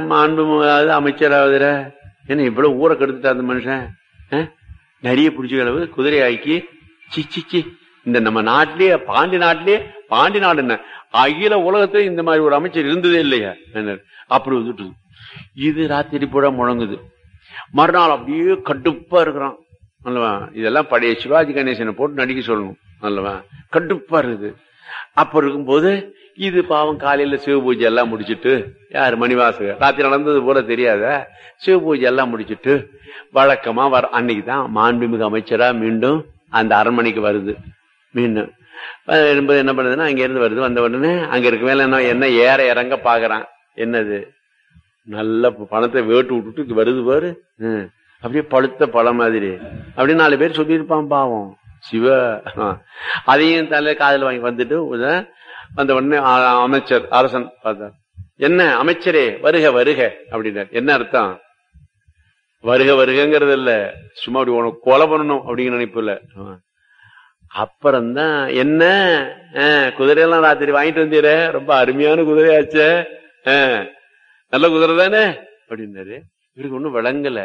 மாண்பு அமைச்சராவதுல என்ன இவ்வளவு ஊரை கெடுத்துட்டா அந்த மனுஷன் அஹ்? நிறைய பிடிச்ச அளவு குதிரை ஆக்கி சி சி சி இந்த நம்ம நாட்டிலேயே பாண்டி நாட்டிலேயே பாண்டி நாடு என்ன அகில உலகத்துல இந்த மாதிரி ஒரு அமைச்சர் இருந்ததே இல்லையா என்ன அப்படி வந்துட்டு இது ராத்திரி பூரா முழங்குது மறுநாள் அப்படியே கடுப்பா இருக்கிறான் அல்லவா இதெல்லாம் பழைய சிவாஜி கணேசனை போட்டு நடிக்க சொல்லணும் அல்லவா கடுப்பா இருக்குது அப்ப இருக்கும்போது இது பாவம் காலையில சிவ பூஜை எல்லாம் முடிச்சிட்டு யார் மணிவாசகர் ராத்திரி நடந்தது போல தெரியாத சிவ பூஜை எல்லாம் முடிச்சிட்டு வழக்கமா வர அன்னைக்கு தான் மாண்புமிகு அமைச்சரா மீண்டும் அந்த அரண்மனைக்கு வருது மீண்டும் அஹ் என்பது என்ன பண்ணுதுன்னா அங்க இருந்து வருது வந்த உடனே அங்க இருக்க மேல என்ன என்ன ஏற இறங்க பாக்குறான் என்னது நல்ல ப- பணத்தை வேட்டு விட்டுட்டு இங்க வருது பாரு ஹம். அப்படியே பழுத்த பழம் மாதிரி அப்படியே நாலு பேர் சொல்லியிருப்பான் பாவம் சிவ ஆ. அதையும் தலை காதல் வாங்கி வந்துட்டு உத- வந்த உடனே ஆ- அமைச்சர் அரசன் பார்த்தார் என்ன அமைச்சரே வருக வருக அப்படின்னார் என்ன அர்த்தம் வருக வருகங்கிறது இல்ல சும்மா அப்படி உனக்கு கொலை பண்ணணும் அப்படிங்கிற நினைப்பு இல்ல ஆ. அப்புறம்தான் என்ன ஆ, குதிரையெல்லாம் ராத்திரி வாங்கிட்டு வந்தீரே ரொம்ப அருமையான குதிரையாச்சே ஆ, நல்ல குதிரை தானே அப்படின்னாரு இவருக்கு ஒண்ணும் விளங்கல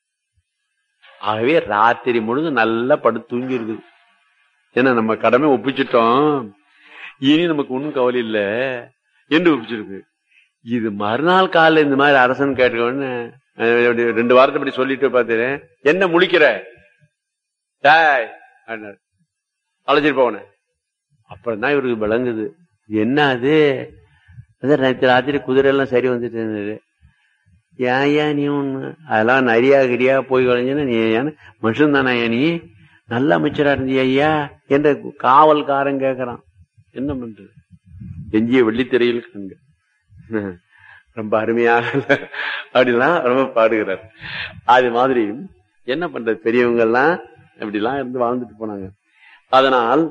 ஆகவே ராத்திரி முழுதும் நல்லா படுத்து தூங்கி இருக்குது ஏன்னா நம்ம கடமை ஒப்பிச்சிட்டோம் இனி நமக்கு ஒண்ணும் கவலை இல்ல என்று ஒப்பிச்சிருக்கு இது மறுநாள் காலைல இந்த மாதிரி அரசன் கேட்டவொடனே அஹ், இப்படி ரெண்டு வாரத்தை இப்படி சொல்லிட்டு பார்த்தேன் என்ன முழிக்கிற டேய் அப்படின்னாரு. அழைச்சிட்டு போவன அப்புறம் தான் இவருக்கு விளங்குது என்ன அது அதான் நேற்று ராத்திரி குதிரை எல்லாம் சரி வந்துட்டு இருந்தது ஏன் ஏன் நீ ஒண்ணு அதெல்லாம் நரியா கிரியா போய் கலைஞ்சுன்னா நீ ஏன் மனுஷன் தானே நீ நல்ல அமைச்சரா இருந்தியா ஐயா என்ற காவல்காரன் கேக்குறான் என்ன பண்றது எஞ்சிய வெள்ளித்திரையில் கண்டு ரொம்ப அருமையாக அப்படிலாம் ரொம்ப பாடுகிறார் அது மாதிரி என்ன பண்றது பெரியவங்க எல்லாம் இப்படிலாம் இருந்து வாழ்ந்துட்டு போனாங்க அதனால்